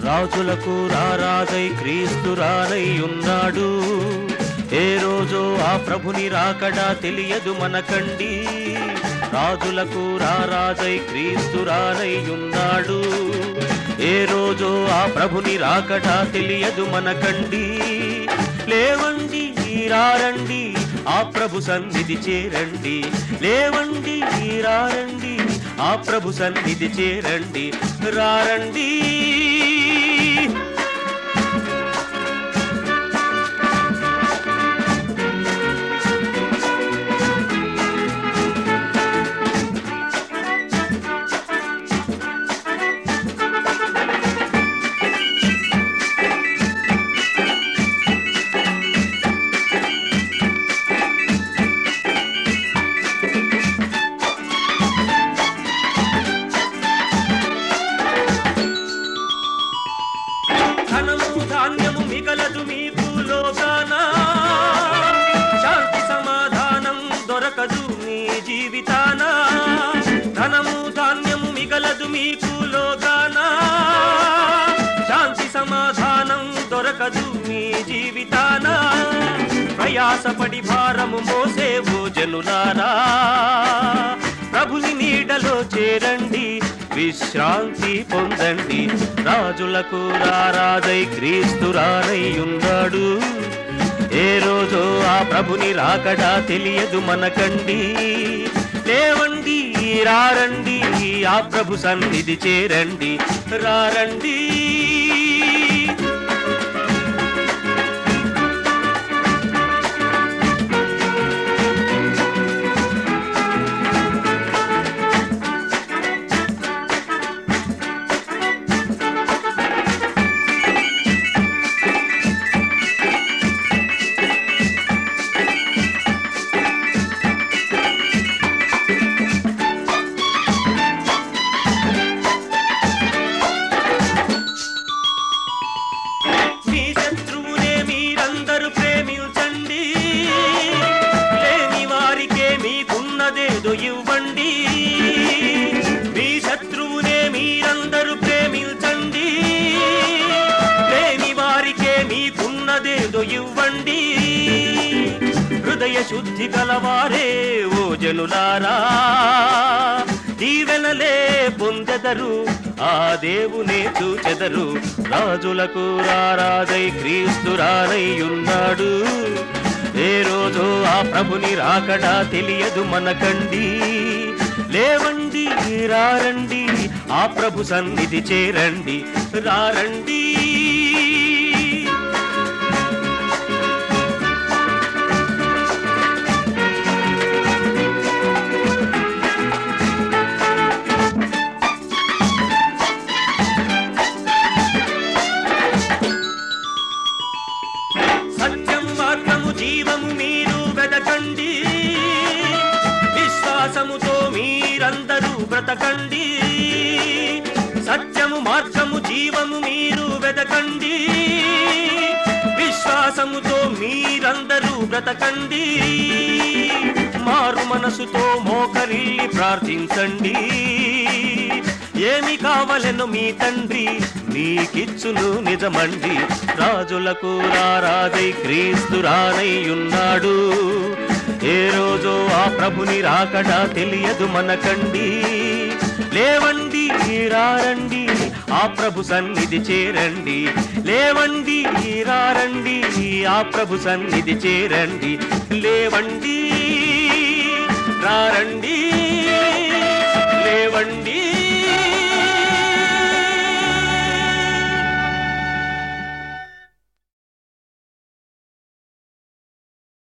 రాజులకు రారాజై క్రీస్తు రానై ఉన్నాడు ఏ రోజో ఆ ప్రభుని రాకడా తెలియదు మనకండి రాజులకు రారాజై క్రీస్తు రానై ఉన్నాడు ఏ రోజో ఆ ప్రభుని రాకడా తెలియదు మనకండి లేవండి రారండి ఆ ప్రభు సన్నిధి చేరండి లేవండి రారండి ఆ ప్రభు సన్నిధి చేరండి రారండి ధనము ధాన్యము మిగలదు మీకు లోకాన శాంతి సమాధానం దొరకదు మీ జీవితాన ధనము ధాన్యము మిగలదు మీకు లోకాన శాంతి సమాధానం దొరకదు మీ జీవితాన ప్రయాసపడి భారము మోసేవో జనులారా ప్రభుని నీడలో చేరండి విశ్రాంతి పొందండి రాజులకు రారాజై క్రీస్తు రానై ఉన్నాడు ఏ రోజో ఆ ప్రభుని రాకడా తెలియదు మనకండి లేవండి రారండి ఆ ప్రభు సన్నిధి చేరండి రారండి మీ శత్రువునే మీరందరూ ప్రేమించండి లేని వారికే మీకున్నదేదో ఇవ్వండి మీ శత్రువునే మీరందరూ ప్రేమించండి లేని వారికే మీకున్నదేదో ఇవ్వండి హృదయ శుద్ధి గలవారే ఓ జనులారా దీవెనలే పొందెదరు ఆ దేవునే చూచెదరు రాజులకు రారాజై క్రీస్తు రానై ఉన్నాడు ఏ రోజో ఆ ప్రభుని రాకడా తెలియదు మనకండి లేవండి రారండి ఆ ప్రభు సన్నిధి చేరండి రారండి సత్యం మార్గము జీవము మీరు వెదకండి విశ్వాసముతో మీరందరూ బ్రతకండి సత్యము మార్గము జీవము మీరు వెదకండి విశ్వాసముతో మీరందరూ బ్రతకండి మారు మనసుతో మోకరిల్లి ప్రార్థించండి ఏమి కావలెను మీ తండ్రి నీకిచ్చును నిజమండి రాజులకు రారాజై క్రీస్తు రానై ఉన్నాడు ఏ రోజో ఆ ప్రభుని రాకడా తెలియదు మనకండి లేవండి రారండి ఆ ప్రభు సన్నిధి చేరండి లేవండి రారండి ఆ ప్రభు సన్నిధి చేరండి లేవండి రారండి లేవండి